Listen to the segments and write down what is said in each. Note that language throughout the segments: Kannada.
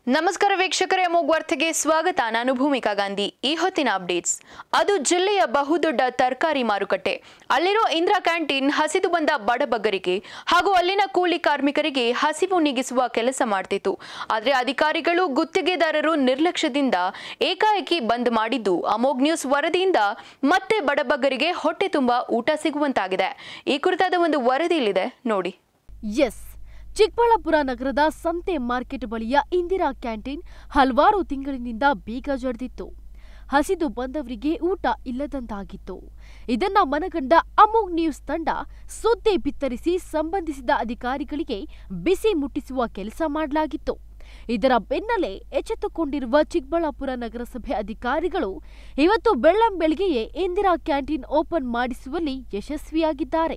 ನಮಸ್ಕಾರ ವೀಕ್ಷಕರೇ ಅಮೋಘ್ ವಾರ್ತೆಗೆ ಸ್ವಾಗತ ನಾನು ಭೂಮಿಕಾ ಗಾಂಧಿ ಈ ಹೊತ್ತಿನ ಅಪ್ಡೇಟ್ಸ್ ಅದು ಜಿಲ್ಲೆಯ ಬಹುದೊಡ್ಡ ತರಕಾರಿ ಮಾರುಕಟ್ಟೆ ಅಲ್ಲಿರೋ ಇಂದಿರಾ ಕ್ಯಾಂಟೀನ್ ಹಸಿದು ಬಂದ ಬಡಬಗ್ಗರಿಗೆ ಹಾಗೂ ಅಲ್ಲಿನ ಕೂಲಿ ಕಾರ್ಮಿಕರಿಗೆ ಹಸಿವು ನೀಗಿಸುವ ಕೆಲಸ ಮಾಡ್ತಿತ್ತು ಆದರೆ ಅಧಿಕಾರಿಗಳು ಗುತ್ತಿಗೆದಾರರು ನಿರ್ಲಕ್ಷ್ಯದಿಂದ ಏಕಾಏಕಿ ಬಂದ್ ಮಾಡಿದ್ದು ಅಮೋಘ್ ನ್ಯೂಸ್ ವರದಿಯಿಂದ ಮತ್ತೆ ಬಡಬಗ್ಗರಿಗೆ ಹೊಟ್ಟೆ ತುಂಬ ಊಟ ಸಿಗುವಂತಾಗಿದೆ ಈ ಕುರಿತಾದ ಒಂದು ವರದಿ ಇಲ್ಲಿದೆ ನೋಡಿ ಎಸ್ ಚಿಕ್ಕಬಳ್ಳಾಪುರ ನಗರದ ಸಂತೆ ಮಾರ್ಕೆಟ್ ಬಳಿಯ ಇಂದಿರಾ ಕ್ಯಾಂಟೀನ್ ಹಲವಾರು ತಿಂಗಳಿನಿಂದ ಬೀಗ ಜಡಿದಿತ್ತು ಹಸಿದು ಬಂದವರಿಗೆ ಊಟ ಇಲ್ಲದಂತಾಗಿತ್ತು ಇದನ್ನ ಮನಗಂಡ ಅಮೋಘ್ ನ್ಯೂಸ್ ತಂಡ ಸುದ್ದಿ ಬಿತ್ತರಿಸಿ ಸಂಬಂಧಿಸಿದ ಅಧಿಕಾರಿಗಳಿಗೆ ಬಿಸಿ ಮುಟ್ಟಿಸುವ ಕೆಲಸ ಮಾಡಲಾಗಿತ್ತು ಇದರ ಬೆನ್ನಲ್ಲೇ ಎಚ್ಚೆತ್ತುಕೊಂಡಿರುವ ಚಿಕ್ಕಬಳ್ಳಾಪುರ ನಗರಸಭೆ ಅಧಿಕಾರಿಗಳು ಇವತ್ತು ಬೆಳ್ಳಂಬೆಳಗ್ಗೆಯೇ ಇಂದಿರಾ ಕ್ಯಾಂಟೀನ್ ಓಪನ್ ಮಾಡಿಸುವಲ್ಲಿ ಯಶಸ್ವಿಯಾಗಿದ್ದಾರೆ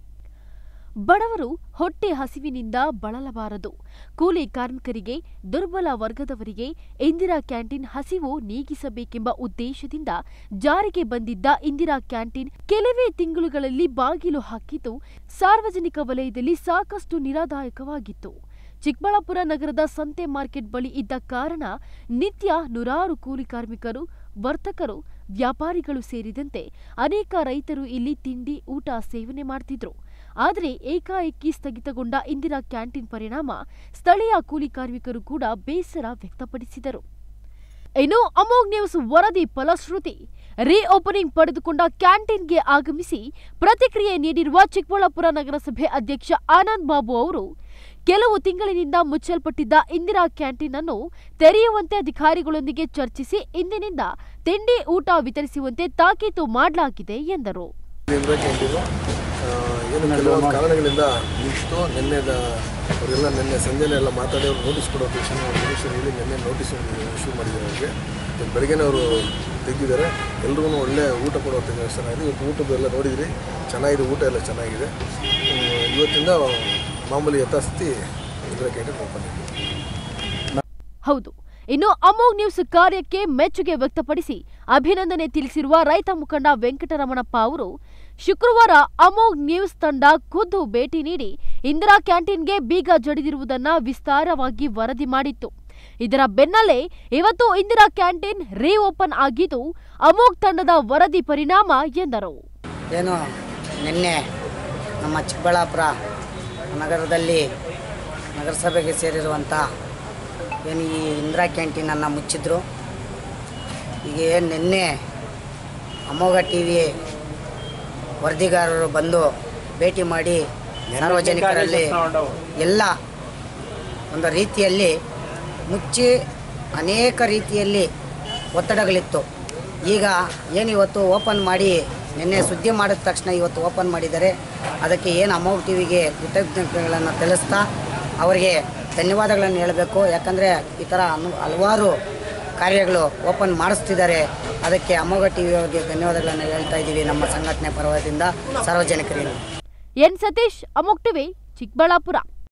ಬಡವರು ಹೊಟ್ಟೆ ಹಸಿವಿನಿಂದ ಬಳಲಬಾರದು ಕೂಲಿ ಕಾರ್ಮಿಕರಿಗೆ ದುರ್ಬಲ ವರ್ಗದವರಿಗೆ ಇಂದಿರಾ ಕ್ಯಾಂಟೀನ್ ಹಸಿವು ನೀಗಿಸಬೇಕೆಂಬ ಉದ್ದೇಶದಿಂದ ಜಾರಿಗೆ ಬಂದಿದ್ದ ಇಂದಿರಾ ಕ್ಯಾಂಟೀನ್ ಕೆಲವೇ ತಿಂಗಳುಗಳಲ್ಲಿ ಬಾಗಿಲು ಹಾಕಿದ್ದು ಸಾರ್ವಜನಿಕ ವಲಯದಲ್ಲಿ ಸಾಕಷ್ಟು ನಿರಾದಾಯಕವಾಗಿತ್ತು ಚಿಕ್ಕಬಳ್ಳಾಪುರ ನಗರದ ಸಂತೆ ಮಾರ್ಕೆಟ್ ಬಳಿ ಇದ್ದ ಕಾರಣ ನಿತ್ಯ ನೂರಾರು ಕೂಲಿ ಕಾರ್ಮಿಕರು ವರ್ತಕರು ವ್ಯಾಪಾರಿಗಳು ಸೇರಿದಂತೆ ಅನೇಕ ರೈತರು ಇಲ್ಲಿ ತಿಂಡಿ ಊಟ ಸೇವನೆ ಮಾಡ್ತಿದ್ರು ಆದರೆ ಏಕಾಏಕಿ ಸ್ಥಗಿತಗೊಂಡ ಇಂದಿರಾ ಕ್ಯಾಂಟೀನ್ ಪರಿಣಾಮ ಸ್ಥಳೀಯ ಕೂಲಿ ಕಾರ್ಮಿಕರು ಕೂಡ ಬೇಸರ ವ್ಯಕ್ತಪಡಿಸಿದರು ಇನ್ನು ಅಮೋಘ್ ನ್ಯೂಸ್ ವರದಿ ಫಲಶ್ರುತಿ ರೀ ಓಪನಿಂಗ್ ಪಡೆದುಕೊಂಡ ಕ್ಯಾಂಟೀನ್ಗೆ ಆಗಮಿಸಿ ಪ್ರತಿಕ್ರಿಯೆ ನೀಡಿರುವ ಚಿಕ್ಕಬಳ್ಳಾಪುರ ನಗರಸಭೆ ಅಧ್ಯಕ್ಷ ಆನಂದ್ ಬಾಬು ಅವರು ಕೆಲವು ತಿಂಗಳಿನಿಂದ ಮುಚ್ಚಲ್ಪಟ್ಟಿದ್ದ ಇಂದಿರಾ ಕ್ಯಾಂಟೀನ್ ಅನ್ನು ತೆರೆಯುವಂತೆ ಅಧಿಕಾರಿಗಳೊಂದಿಗೆ ಚರ್ಚಿಸಿ ಇಂದಿನಿಂದ ತಿಂಡಿ ಊಟ ವಿತರಿಸುವಂತೆ ತಾಕೀತು ಮಾಡಲಾಗಿದೆ ಎಂದರು ಇಂದಿರಾ ಕ್ಯಾಂಟೀನು ಆ, ಏನು ಕೆಲವೊಂದು ಕಾರಣಗಳಿಂದ ನಿಂತು ನಿನ್ನೆ ಅವರೆಲ್ಲ ನಿನ್ನೆ ಸಂಜೆನೆ ಎಲ್ಲ ಮಾತಾಡಿ ಅವ್ರು ನೋಟಿಸ್ ಕೊಡೋ ತಕ್ಷಣ ಅವ್ರು ಮಿನಿಸ್ಟರ್ ಹೇಳಿ ನಿನ್ನೆ ನೋಟಿಸ್ ಇಶ್ಯೂ ಮಾಡಿದ್ದಾರೆ ಅವರಿಗೆ ಇವತ್ತು ಬೆಳಗ್ಗೆನೇ ಅವರು ತೆಗೆದಿದ್ದಾರೆ ಎಲ್ರಿಗೂ ಒಳ್ಳೆ ಊಟ ಕೊಡೋ ಚೆನ್ನಾಗಿದೆ ಇವತ್ತು ಊಟದ್ದೆಲ್ಲ ನೋಡಿದ್ರಿ ಚೆನ್ನಾಗಿದೆ ಊಟ ಎಲ್ಲ ಚೆನ್ನಾಗಿದೆ ಹ್ಮ್, ಇವತ್ತಿಂದ ಮಾಮೂಲಿ ಯಥಾಸ್ಥಿತಿ ಇಂದಿರಾ ಕ್ಯಾಂಟೀನ್ ಓಪನ್ ಇದೆ ಹೌದು ಇನ್ನು ಅಮೋಘ್ ನ್ಯೂಸ್ ಕಾರ್ಯಕ್ಕೆ ಮೆಚ್ಚುಗೆ ವ್ಯಕ್ತಪಡಿಸಿ ಅಭಿನಂದನೆ ತಿಳಿಸಿರುವ ರೈತ ಮುಖಂಡ ವೆಂಕಟರಮಣಪ್ಪ ಅವರು ಶುಕ್ರವಾರ ಅಮೋಘ್ ನ್ಯೂಸ್ ತಂಡ ಖುದ್ದು ಭೇಟಿ ನೀಡಿ ಇಂದಿರಾ ಕ್ಯಾಂಟೀನ್ಗೆ ಬೀಗ ಜಡಿದಿರುವುದನ್ನ ವಿಸ್ತಾರವಾಗಿ ವರದಿ ಮಾಡಿತ್ತು ಇದರ ಬೆನ್ನಲ್ಲೇ ಇವತ್ತು ಇಂದಿರಾ ಕ್ಯಾಂಟೀನ್ ರೀ ಓಪನ್ ಆಗಿದ್ದು ಅಮೋಘ್ ತಂಡದ ವರದಿ ಪರಿಣಾಮ ಎಂದರು ಏನು ನಿನ್ನೆ ನಮ್ಮ ಚಿಕ್ಕಬಳ್ಳಾಪುರ ನಗರದಲ್ಲಿ ನಗರಸಭೆಗೆ ಸೇರಿರುವಂಥ ಏನು ಈ ಇಂದಿರಾ ಕ್ಯಾಂಟೀನನ್ನು ಮುಚ್ಚಿದ್ರು ಈಗ ಏನು ನಿನ್ನೆ ಅಮೋಘ ಟಿ ವಿ ವರದಿಗಾರರು ಬಂದು ಭೇಟಿ ಮಾಡಿ ಸಾರ್ವಜನಿಕರಲ್ಲಿ ಎಲ್ಲ ಒಂದು ರೀತಿಯಲ್ಲಿ ಮುಚ್ಚಿ ಅನೇಕ ರೀತಿಯಲ್ಲಿ ಒತ್ತಡಗಳಿತ್ತು ಈಗ ಏನು ಇವತ್ತು ಓಪನ್ ಮಾಡಿ ನಿನ್ನೆ ಸುದ್ದಿ ಮಾಡಿದ ತಕ್ಷಣ ಇವತ್ತು ಓಪನ್ ಮಾಡಿದ್ದಾರೆ ಅದಕ್ಕೆ ಏನು ಅಮೋಘ್ ಟಿ ವಿಗೆ ಕೃತಜ್ಞತೆಗಳನ್ನು ತಿಳಿಸ್ತಾ ಅವರಿಗೆ ಧನ್ಯವಾದಗಳನ್ನು ಹೇಳಬೇಕು ಯಾಕಂದರೆ ಈ ಥರ ಅನು ಹಲವಾರು ಕಾರ್ಯಗಳು ಓಪನ್ ಮಾಡಿಸ್ತಿದ್ದಾರೆ ಅದಕ್ಕೆ ಅಮೋಘ ಟಿ ವಿಯವರಿಗೆ ಧನ್ಯವಾದಗಳನ್ನು ಹೇಳ್ತಾ ಇದ್ದೀವಿ ನಮ್ಮ ಸಂಘಟನೆ ಪರವದಿಂದ ಸಾರ್ವಜನಿಕರಿಂದ ಎನ್ ಸತೀಶ್ ಅಮೋಘ್ ಟಿವಿ ಚಿಕ್ಕಬಳ್ಳಾಪುರ